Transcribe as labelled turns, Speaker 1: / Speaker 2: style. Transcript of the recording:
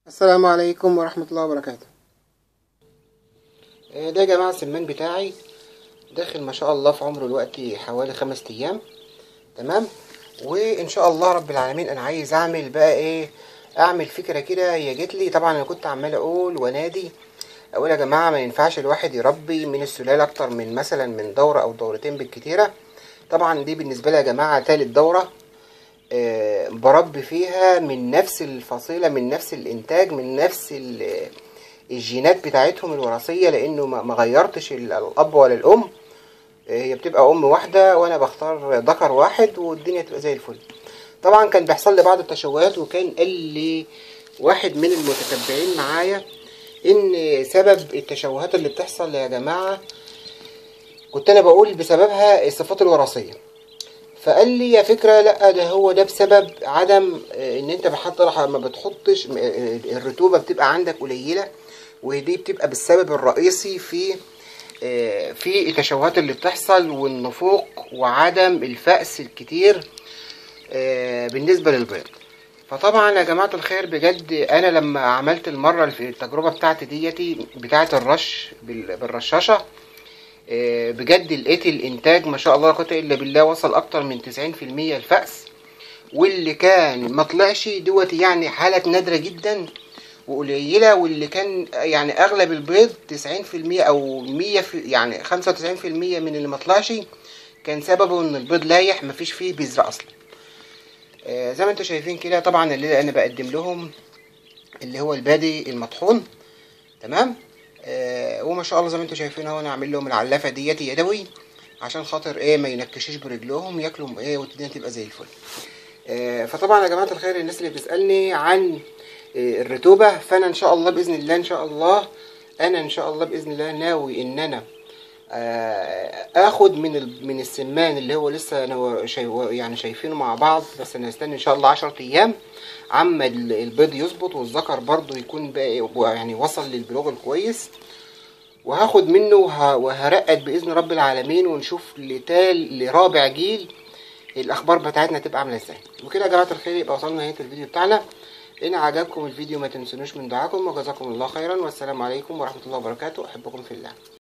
Speaker 1: السلام عليكم ورحمة الله وبركاته آه، ده يا جماعة السمان بتاعي داخل ما شاء الله في عمره دلوقتي حوالي خمس أيام تمام وإن شاء الله رب العالمين أنا عايز أعمل بقى إيه أعمل فكرة كده هي جت لي طبعا أنا كنت عمال أقول وأنادي أقول يا جماعة ما ينفعش الواحد يربي من السلالة أكتر من مثلا من دورة أو دورتين بالكتيرة طبعا دي بالنسبة لي يا جماعة تالت دورة آه، بربي فيها من نفس الفصيلة من نفس الإنتاج من نفس ال- الجينات بتاعتهم الوراثية لأنه ما ما غيرتش ال- الأب ولا الأم آه، هي بتبقى أم واحدة وأنا بختار ذكر واحد والدنيا تبقى زي الفل طبعا كان بيحصل لي بعض التشوهات وكان قال لي واحد من المتتبعين معايا إن سبب التشوهات اللي بتحصل يا جماعة كنت أنا بقول بسببها الصفات الوراثية فقال لي يا فكرة لا ده هو ده بسبب عدم آه، ان انت حتى ما بتحطش م- آه، الرطوبة بتبقى عندك قليلة ودي بتبقى بالسبب الرئيسي في آه، في التشوهات اللي بتحصل والنفوق وعدم الفأس الكتير آه، بالنسبة للبيض فطبعا يا جماعة الخير بجد انا لما عملت المرة التجربة بتاعتي ديتي بتاعت الرش بال- بالرشاشة آه، بجد لقيت الانتاج ما شاء الله لا قوه الا بالله وصل اكتر من 90% الفأس واللي كان ما طلعش دوت يعني حالة نادرة جدا وقليلة واللي كان يعني اغلب البيض 90% او 100 في يعني 95% من اللي ما طلعش كان سببه ان البيض لايح مفيش فيه بذرة اصلا آه، زي ما انتم شايفين كده طبعا اللي انا بقدم لهم اللي هو البادي المطحون تمام آه وما شاء الله زي ما انتم شايفين اهو انا عامل لهم العلافه ديت يدوي عشان خاطر ايه ما ينكشوش برجلهم ياكلوا ايه والدنيا تبقى زي الفل آه فطبعا يا جماعه الخير الناس اللي بتسالني عن آه الرطوبه فانا ان شاء الله باذن الله ان شاء الله انا ان شاء الله باذن الله ناوي ان انا آه، اخد من ال- من السمان اللي هو لسه انا شاي يعني شايفينه مع بعض بس انا هستنى ان شاء الله 10 ايام عما ال- البيض يظبط والذكر برضو يكون بقى يعني وصل للبلوغ الكويس وهاخد منه وه- وهرقد باذن رب العالمين ونشوف لتال لرابع جيل الاخبار بتاعتنا تبقى عامله ازاي وكده يا جماعه الخير يبقى وصلنا لنهايه الفيديو بتاعنا ان عجبكم الفيديو ما تنسونوش من دعاكم وجزاكم الله خيرا والسلام عليكم ورحمه الله وبركاته احبكم في الله